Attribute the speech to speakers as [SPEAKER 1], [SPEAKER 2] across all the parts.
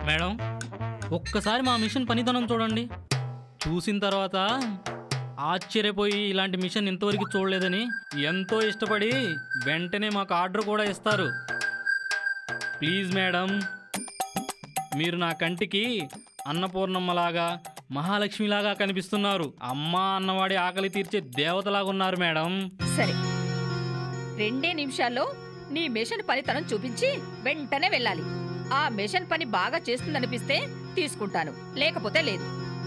[SPEAKER 1] Madam ఒక్కసారి మా machine పనితనం చూడండి చూసిన తర్వాత ఆశ్చర్యపోయి ఇలాంటి మిషన్ ఇంతవరకు చూడలేదని ఎంతో ఇష్టపడి వెంటనే మాకు ఆర్డర్ కూడా ఇస్తారు ప్లీజ్ మేడం మీరు నా కంటికి అన్నపూర్ణమ్మలాగా మహాలక్ష్మిలాగా కనిపిస్తున్నారు అమ్మా అన్నవాడి ఆకలి తీర్చే దేవతలాగా ఉన్నారు మేడం
[SPEAKER 2] సరే రెండే నిమిషాల్లో నీ మిషన్ పనితనం చూపించి వెంటనే వెళ్ళాలి ఆ మిషన్ పని బాగా చేస్తుందనిపిస్తే తీసుకుంటాను లేకపోతే లేదు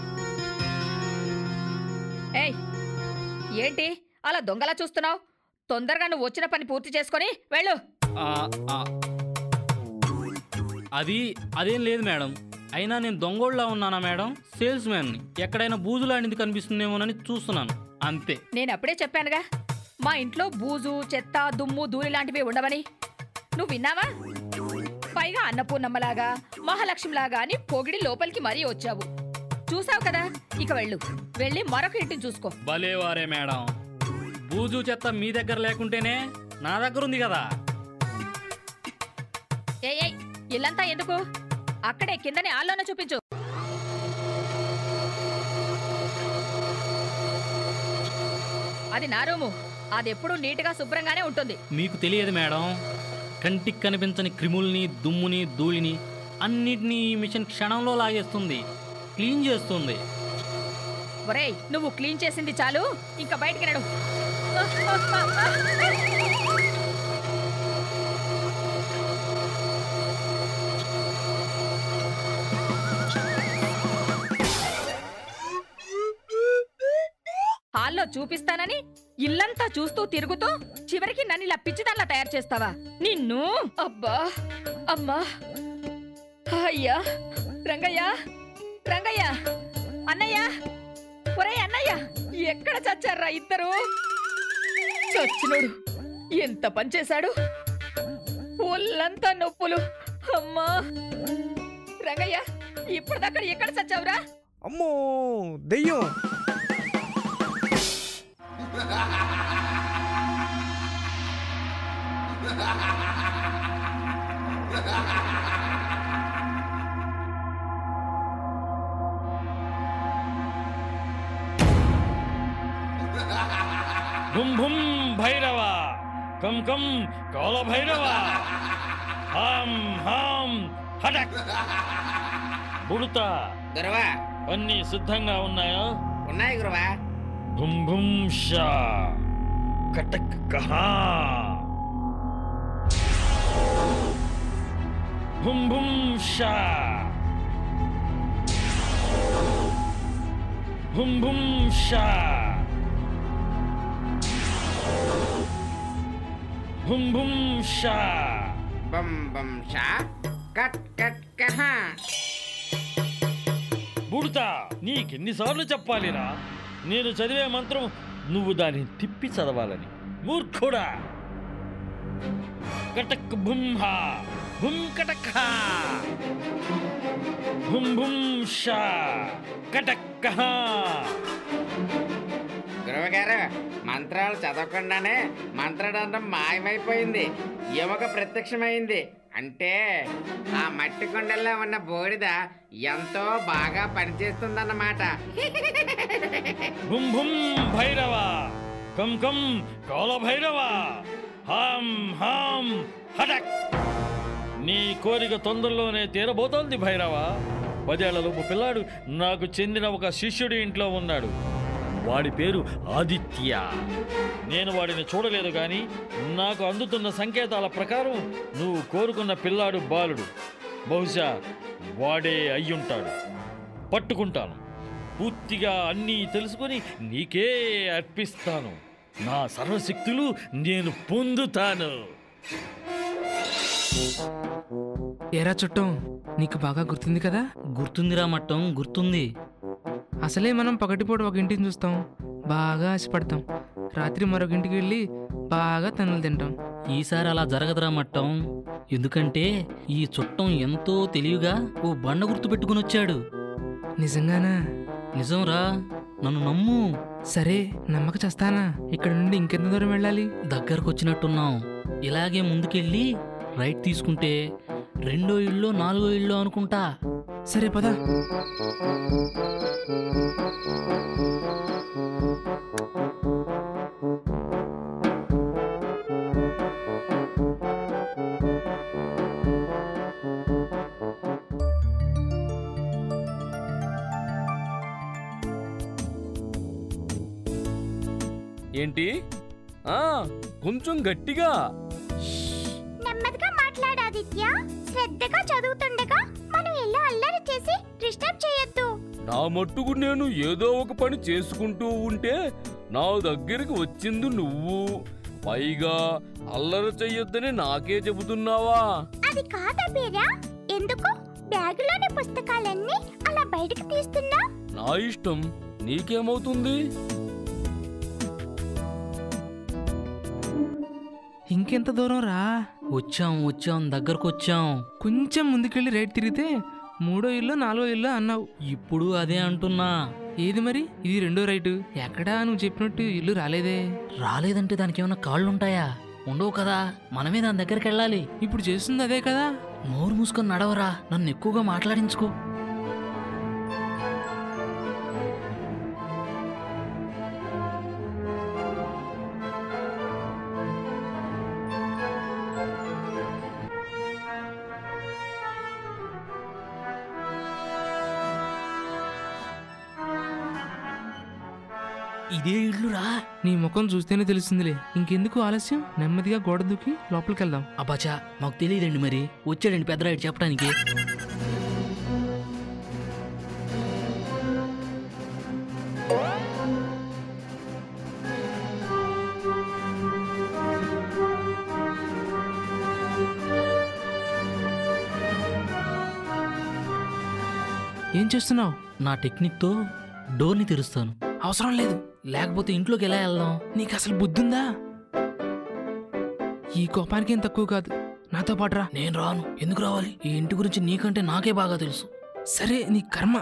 [SPEAKER 2] ఏయ్ ఏంటి అలా దొంగలా చూస్తున్నావు తొందరగా నువ్వు వచ్చిన పని పూర్తి చేసుకొని వెళ్ళు
[SPEAKER 1] ఆ, ఆ. అది అదేం లేదు మేడం అయినా నేను దొంగోళ్ళ ఉన్నానా మేడం సేల్స్ మ్యాన్ని ఎక్కడైనా బూజులాంటిది కనిపిస్తుందేమోనని చూస్తున్నాను అంతే
[SPEAKER 2] నేను అప్పుడే చెప్పానుగా మా ఇంట్లో బూజు చెత్త దుమ్ము ధూళి లాంటివి ఉండవని నువ్వు విన్నావా పైగా అన్నపూర్ణమ్మలాగా మహాలక్ష్మిలాగా అని పొగిడి లోపలికి మరీ వచ్చావు చూసావు కదా ఇక వెళ్ళు వెళ్ళి మరొక ఇంటిని చూసుకో
[SPEAKER 1] భలేవారే మేడం బూజు చెత్త మీ దగ్గర లేకుంటేనే నా దగ్గర ఉంది కదా
[SPEAKER 2] ఏ ఏయ్ ఇల్లంతా ఎందుకు అక్కడే కిందనే ఆల్లోనే చూపించు అది నా రూము అది ఎప్పుడూ నీట్గా శుభ్రంగానే ఉంటుంది
[SPEAKER 1] మీకు తెలియదు మేడం కంటికి కనిపించని క్రిముల్ని దుమ్ముని ధూళిని అన్నిటినీ ఈ మిషన్ క్షణంలో లాగేస్తుంది క్లీన్ చేస్తుంది
[SPEAKER 2] ఒరేయ్ నువ్వు క్లీన్ చేసింది చాలు ఇంకా బయటికి నడు హాల్లో చూపిస్తానని ఇల్లంతా చూస్తూ తిరుగుతూ చివరికి నన్ను ఇలా పిచ్చిదాన్లా తయారు చేస్తావా నిన్ను అబ్బా అమ్మా అయ్యా రంగయ్య రంగయ్య అన్నయ్య ఒరే అన్నయ్య ఎక్కడ చచ్చారా ఇద్దరు చచ్చినోడు ఎంత పని చేశాడు ఒళ్ళంతా నొప్పులు అమ్మా రంగయ్య ఇప్పటిదాకా ఎక్కడ చచ్చావురా
[SPEAKER 3] అమ్మో దెయ్యం
[SPEAKER 4] భుం భుం భైరవ కం కం కాల భైరవ హాం హాం హటక్ బుడత
[SPEAKER 5] గురువా
[SPEAKER 4] అన్ని సిద్ధంగా ఉన్నాయా
[SPEAKER 5] ఉన్నాయి గురువా
[SPEAKER 4] భుం భుం షా కటక్ కహా భుం భుం షా భుం భుం షా భుం భుం షా
[SPEAKER 5] బం బం షా కట్ కట్ కహా
[SPEAKER 4] బుడతా నీకెన్నిసార్లు చెప్పాలిరా నేను చదివే మంత్రం నువ్వు దాన్ని తిప్పి చదవాలని మూర్ఖుడా కటక్ బుంహా బుం కటక్ హా. బుం బుం షా కటక్ హా.
[SPEAKER 5] గురువు గారు మంత్రాలు చదవకుండానే మంత్రదండం మాయమైపోయింది ఎముక ప్రత్యక్షమైంది అంటే ఆ మట్టి కొండల్లో ఉన్న బూడిద ఎంతో బాగా పనిచేస్తుందన్నమాట
[SPEAKER 4] బుం బుం భైరవ కం కం కాల భైరవ హాం హాం హటక్ నీ కోరిక తొందరలోనే తీరబోతోంది భైరవ పదేళ్లలోపు పిల్లాడు నాకు చెందిన ఒక శిష్యుడి ఇంట్లో ఉన్నాడు వాడి పేరు ఆదిత్య నేను వాడిని చూడలేదు కానీ నాకు అందుతున్న సంకేతాల ప్రకారం నువ్వు కోరుకున్న పిల్లాడు బాలుడు బహుశా వాడే అయ్యుంటాడు పట్టుకుంటాను పూర్తిగా అన్నీ తెలుసుకొని నీకే అర్పిస్తాను నా సర్వశక్తులు నేను పొందుతాను
[SPEAKER 6] ఏరా చుట్టం నీకు బాగా గుర్తుంది కదా
[SPEAKER 1] గుర్తుందిరా మట్టం గుర్తుంది
[SPEAKER 6] అసలే మనం పగటిపూట ఒక ఇంటిని చూస్తాం బాగా ఆశపడతాం రాత్రి మరొక ఇంటికి వెళ్ళి బాగా తన్నులు తింటాం
[SPEAKER 1] ఈసారి అలా జరగదురా మట్టం ఎందుకంటే ఈ చుట్టం ఎంతో తెలివిగా ఓ బండ గుర్తు పెట్టుకుని వచ్చాడు
[SPEAKER 6] నిజంగానా
[SPEAKER 1] నిజంరా నన్ను నమ్ము
[SPEAKER 6] సరే నమ్మక చేస్తానా ఇక్కడ నుండి ఇంకెంత దూరం వెళ్ళాలి
[SPEAKER 1] దగ్గరకు వచ్చినట్టున్నాం ఇలాగే ముందుకెళ్ళి రైట్ తీసుకుంటే రెండో ఇల్లు నాలుగో ఇల్లు అనుకుంటా
[SPEAKER 6] సరే పద
[SPEAKER 7] ఏంటి ఆ కొంచెం గట్టిగా
[SPEAKER 8] నెమ్మదిగా మాట్లాడు ఆదిత్య శ్రద్ధగా చదువుతుండగా మనం ఎలా అల్లరి చేసి డిస్టర్బ్ చేయొద్దు
[SPEAKER 7] నా మట్టుకు నేను ఏదో ఒక పని చేసుకుంటూ ఉంటే నా దగ్గరికి వచ్చింది నువ్వు పైగా అల్లరి చెయ్యొద్దని నాకే చెబుతున్నావా
[SPEAKER 8] అది కాదా బీరా ఎందుకు బ్యాగులోని పుస్తకాలన్నీ అలా బయటకు తీస్తున్నా
[SPEAKER 7] నా ఇష్టం నీకేమవుతుంది
[SPEAKER 6] ఇంకెంత దూరం రా
[SPEAKER 1] వచ్చాం వచ్చాం దగ్గరకు వచ్చాం
[SPEAKER 6] కొంచెం ముందుకెళ్ళి రైట్ తిరిగితే మూడో ఇల్లు నాలుగో ఇల్లు అన్నావు
[SPEAKER 1] ఇప్పుడు అదే అంటున్నా
[SPEAKER 6] ఏది మరి ఇది రెండో రైటు ఎక్కడా నువ్వు చెప్పినట్టు ఇల్లు రాలేదే
[SPEAKER 1] రాలేదంటే దానికి ఏమైనా కాళ్ళుంటాయా ఉండవు కదా మనమే దాని దగ్గరికి వెళ్ళాలి
[SPEAKER 6] ఇప్పుడు చేస్తుంది అదే కదా
[SPEAKER 1] నోరు మూసుకొని నడవరా నన్ను ఎక్కువగా మాట్లాడించుకో ఇదే ఇల్లురా
[SPEAKER 6] నీ ముఖం చూస్తేనే తెలుస్తుందిలే ఇంకెందుకు ఆలస్యం నెమ్మదిగా గోడ దూకి లోపలికి వెళ్దాం
[SPEAKER 1] అబ్బాచా మాకు తెలియదండి మరి వచ్చాడండి పెద్దరాయుడు చెప్పడానికి
[SPEAKER 6] ఏం చేస్తున్నావు
[SPEAKER 1] నా టెక్నిక్తో డోర్ని తెరుస్తాను
[SPEAKER 6] అవసరం లేదు
[SPEAKER 1] లేకపోతే ఇంట్లోకి ఎలా వెళ్దాం
[SPEAKER 6] నీకు అసలు బుద్ధుందా ఈ కోపానికి ఏం తక్కువ కాదు నాతో పాటు రా
[SPEAKER 1] నేను రాను ఎందుకు రావాలి ఈ ఇంటి గురించి నీకంటే నాకే బాగా తెలుసు
[SPEAKER 6] సరే నీ కర్మ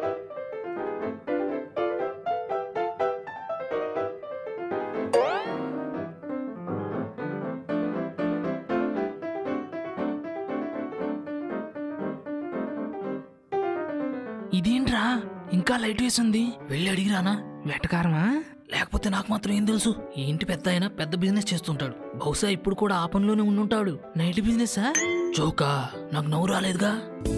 [SPEAKER 6] ఇదేంట్రా ఇంకా లైట్ వేసింది
[SPEAKER 1] వెళ్ళి అడిగిరానా
[SPEAKER 6] వెటకారమా
[SPEAKER 1] లేకపోతే నాకు మాత్రం ఏం తెలుసు ఈ ఇంటి పెద్ద అయినా పెద్ద బిజినెస్ చేస్తుంటాడు బహుశా ఇప్పుడు కూడా ఆ పనిలోనే ఉండుంటాడు
[SPEAKER 6] నైట్ బిజినెస్
[SPEAKER 1] జోకా నాకు నవ్వు రాలేదుగా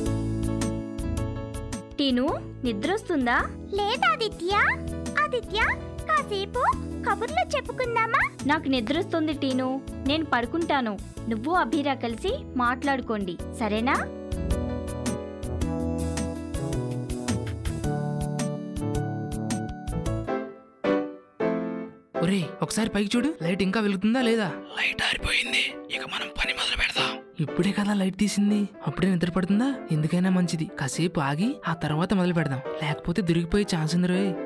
[SPEAKER 8] టీను నిద్రొస్తుందా లేదా ఆదిత్య ఆదిత్య కాసేపు కబుర్లు చెప్పుకుందామా నాకు నిద్రొస్తుంది టీను నేను పడుకుంటాను నువ్వు అభిరా కలిసి మాట్లాడుకోండి సరేనా
[SPEAKER 6] ఒరే ఒకసారి పైకి చూడు లైట్ ఇంకా వెలుగుతుందా లేదా
[SPEAKER 1] లైట్ ఆరిపోయింది ఇక మనం పని మొదలు పెడదాం
[SPEAKER 6] ఇప్పుడే కదా లైట్ తీసింది అప్పుడే నిద్ర పడుతుందా ఎందుకైనా మంచిది కాసేపు ఆగి ఆ తర్వాత మొదలు పెడదాం లేకపోతే దొరికిపోయే ఛాన్స్ ఉంది రోయ్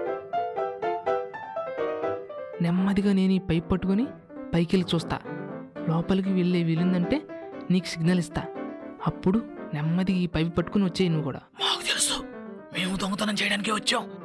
[SPEAKER 6] నెమ్మదిగా నేను ఈ పైప్ పట్టుకొని పైకి వెళ్ళి చూస్తా లోపలికి వెళ్ళే వీలుందంటే నీకు సిగ్నల్ ఇస్తా అప్పుడు నెమ్మదిగా ఈ పైప్ పట్టుకుని వచ్చేయి నువ్వు కూడా
[SPEAKER 1] మాకు తెలుసు మేము దొంగతనం చేయడానికి వచ్చాం